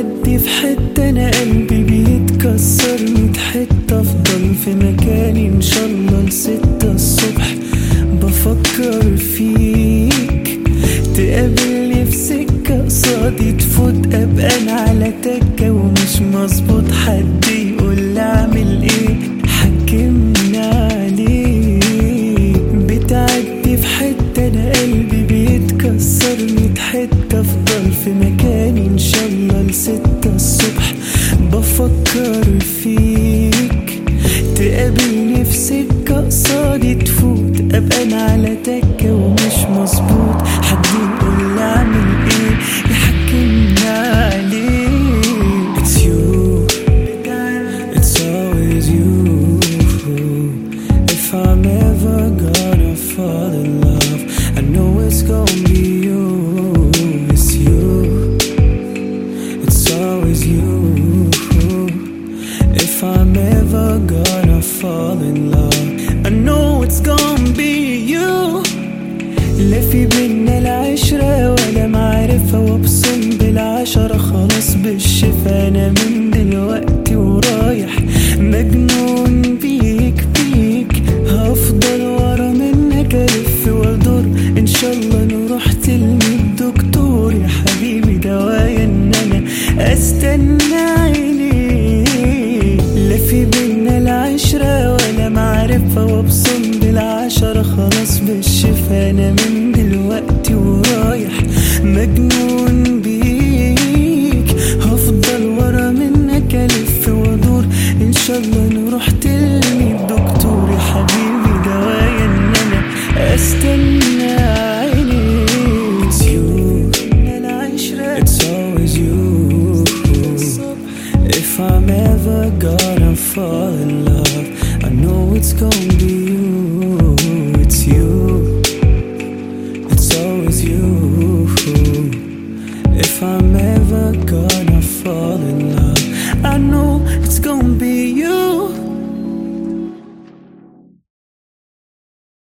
بتعدي في حتة انا قلبي بيتكسر ميت حتة افضل في مكاني ان شاء الله لستة الصبح بفكر فيك تقابلني في سكة قصادي تفوت ابقى انا على تكة ومش مظبوط حد يقول لي اعمل ايه حكمني عليك بتعدي في حتة انا قلبي بيتكسر ميت حتة افضل في مكاني ان شاء الله لستة الصبح بفكر فيك تقابلني في سكة قصادي تفوت ابقى انا على تكة ومش مظبوط حد يقول لي اعمل ايه يحكمني عليه It's you It's always you If I'm ever gonna fall in love I know it's gonna be you It's you It's always you If I'm ever gonna fall in love I know it's gonna be you لا في بينا العشرة ولا معرفة وابصم بالعشرة خلاص بالشفا أنا من دلوقتي ورايح مجنون بيك بيك هفضل ورا منك ألف وأدور إن شاء الله نروح تلمي الدكتور يا حبيبي دوايا إن أنا أستنى عينيك لا في بينا العشرة ولا معرفة وابصم بالعشرة خلاص بالشفا أنا من دلوقتي ورايح مجنون بيك هفضل ورا منك ألف وأدور إن شاء الله نروح تلمي الدكتور يا حبيبي دوايا إن أنا أستنى عينيك It's you It's always you If I'm ever gonna fall in love, I know it's gonna be you. It's you. It's always you. If I'm ever gonna fall in love, I know it's gonna be you.